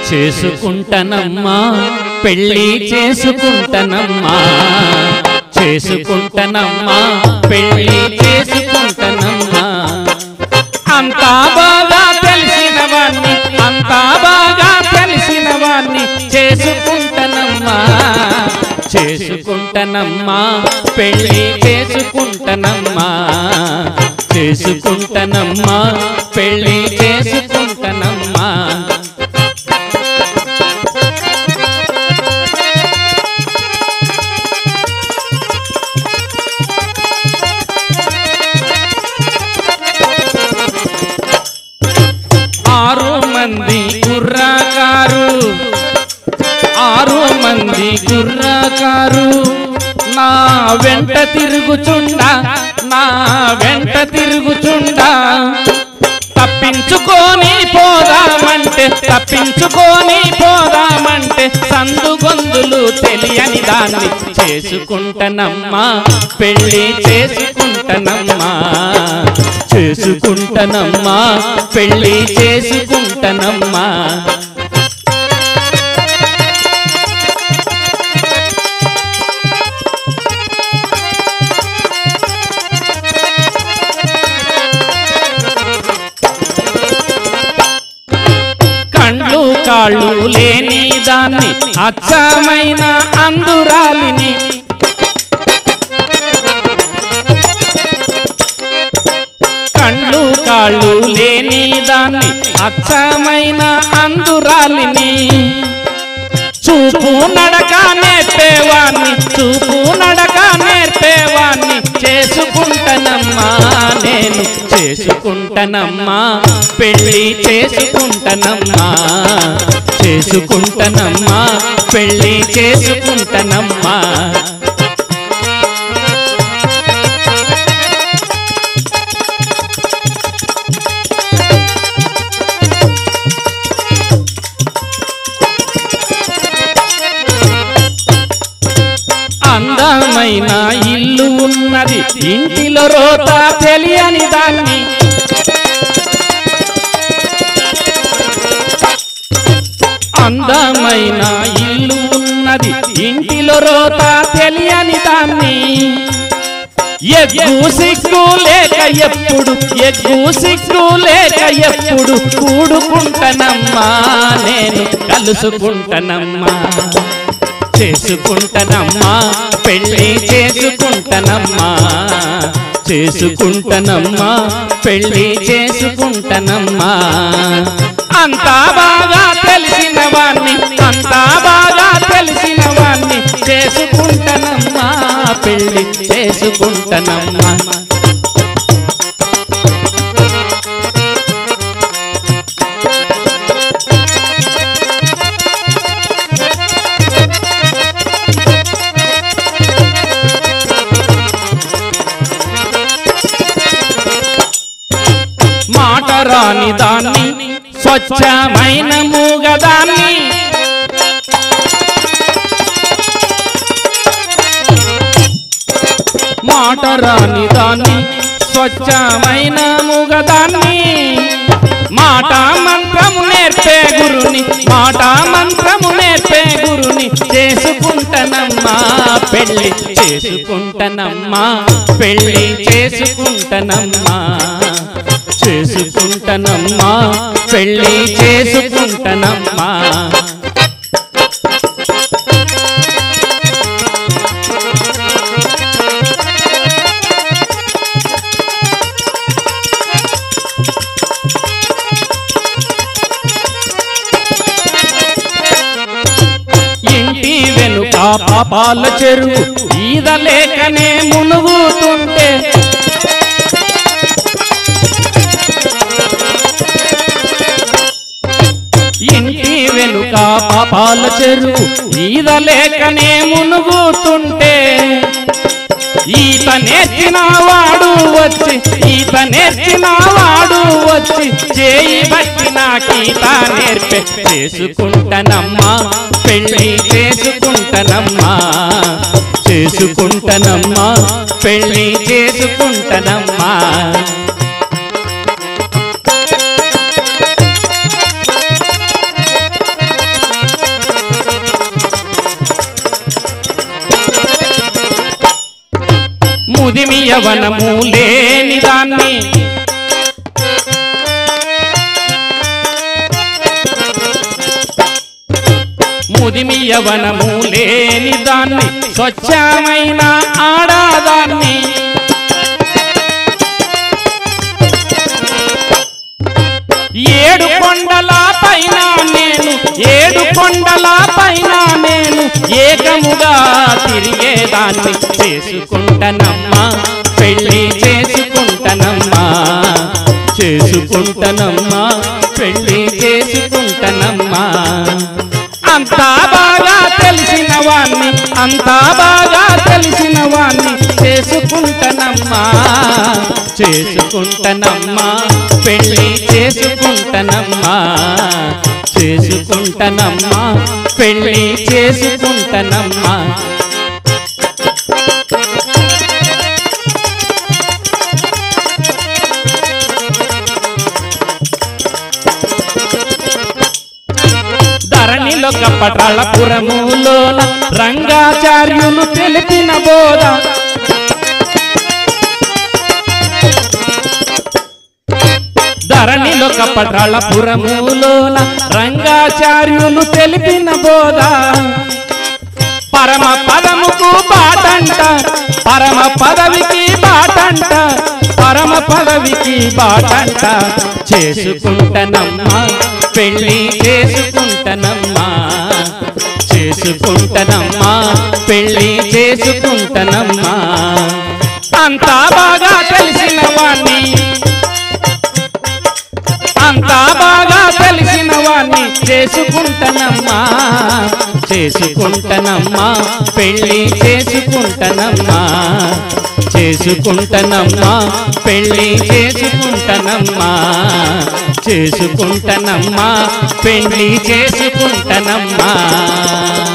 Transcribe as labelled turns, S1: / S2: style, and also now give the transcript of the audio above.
S1: చేసుకుంటనమ్మా పెళ్ళి చేసుకుంటనమ్మా చేసుకుంటనమ్మా పెళ్ళి చేసుకుంటనమ్మా అంతా బాగా తెలిసిన వాణ్ణి అంతా బాగా తెలిసిన వాణ్ణి చేసుకుంటనమ్మా చేసుకుంటనమ్మా పెళ్ళి చేసుకుంటనమ్మా చేసుకుంటనమ్మా పెళ్ళి చేసుకుంటనమ్మా ఆరు మంది కుర్రకారు ఆరు మంది కుర్రకారు నా వెంట తిరుగుచుండా నా వెంట తిరుగుచుండా తప్పించుకొని పోదామంటే తప్పించుకొని పోదామంటే సందు గొంతులు తెలియని దాన్ని చేసుకుంటనమ్మా పెళ్ళి చేసుకుంటనమ్మా చేసుకుంటనమ్మా పెళ్ళి చేసుకుంటనమ్మా కండ్లు కాళ్ళు లేని దాన్ని అచ్చమైన అందురాలిని కండ్లు కాళ్ళు లేని దాన్ని అచ్చమైన అందురాలిని చూపు నడక నేర్పేవాణ్ణి చూపు నడక నేర్పేవాణ్ణి చేసుకుంటనమ్మా నేను చేసుకుంటనమ్మా పెళ్ళి చేసుకుంటనమ్మా చేసుకుంటనమ్మా పెళ్ళి చేసుకుంటనమ్మా అందమైన ఇల్లు ఉన్నది ఇంటిలో రోత తెలియని దాన్ని అందమైన ఇల్లు ఉన్నది ఇంటిలో రోత తెలియని దాన్ని ఎగ్గు సిగ్గు లేక ఎప్పుడు ఎగ్గు సిగ్గు లేక ఎప్పుడు కూడుకుంటనమ్మా నేను కలుసుకుంటనమ్మా చేసుకుంటనమ్మా పెళ్ళి చేసుకుంటనమ్మా చేసుకుంటనమ్మా పెళ్ళి చేసుకుంటనమ్మా అంతా బాగా తెలిసిన వాణ్ణి అంతా బాగా తెలిసిన వాణ్ణి చేసుకుంటనమ్మా పెళ్ళి చేసుకుంటనమ్మా మాట రాని దాన్ని స్వచ్ఛమైన మూగదాన్ని మాట రాని దాన్ని స్వచ్ఛమైన మూగదాన్ని మాట మంత్రము నేర్పే గురుని మాట మంత్రము నేర్పే గురుని చేసుకుంటనమ్మా పెళ్ళి చేసుకుంటనమ్మా పెళ్ళి చేసుకుంటనమ్మా చేసుకుంటనమ్మా పెళ్ళి చేసుకుంటనమ్మా ఇంటి వెనుక పాపాల చెరువు ఈదలేకనే మునుగుతుంటే ఇంటి వెనుక పాపాల చెరువు ఈదలేకనే మునుగుతుంటే ఈత నేర్చిన వాడు వచ్చి ఈత నేర్చిన వాడు వచ్చి చేయి బట్టి నాకీత నేర్పే చేసుకుంటనమ్మా పెళ్ళి చేసుకుంటనమ్మా చేసుకుంటనమ్మా పెళ్ళి చేసుకుంటనమ్మా యవనము లేని దాన్ని ముదిమి యవనము లేని దాన్ని స్వచ్ఛమైన ఆడాదాన్ని ఏడు కొండల పైన నేను ఏడు కొండల పైన నేను ఏకముగా తిరిగేదాన్ని చేసుకుంటనమ్మా పెళ్లి చేసుకుంటనమ్మా చేసుకుంటనమ్మా పెళ్లి చేసుకుంటనమ్మా అంతా బాగా తెలిసిన వాణ్ణి అంతా బాగా తెలిసిన వాణ్ణి చేసుకుంటనమ్మా చేసుకుంటనమ్మా పెళ్లి చేసుకుంటనమ్మా చేసుకుంటనమ్మా పెళ్లి చేసుకుంటనమ్మా ధరణిలో కపటాళపురములోన రంగాచార్యులు తెలిపిన బోధ ధరణిలో కపటాళపురములోన రంగాచార్యులు తెలిపిన బోధ పరమ పదముకు బాటంట పరమ పదవికి బాటంట పరమ పదవికి బాటంట చేసుకుంటనమ్మా పెళ్లి చేసుకుంటనమ్మా చేసుకుంటనమ్మా పెళ్లి చేసుకుంటనమ్మా అంతా బాగా తెలిసిన వాణ్ణి అంతా బాగా తెలిసిన వాణ్ణి చేసుకుంటనమ్మా చేసుకుంటనమ్మా పెళ్లి చేసుకుంటనమ్మా చేసుకుంటనమ్మా పెళ్లి చేసుకుంటనమ్మా చేసుకుంటనమ్మా పెళ్లి చేసుకుంటనమ్మా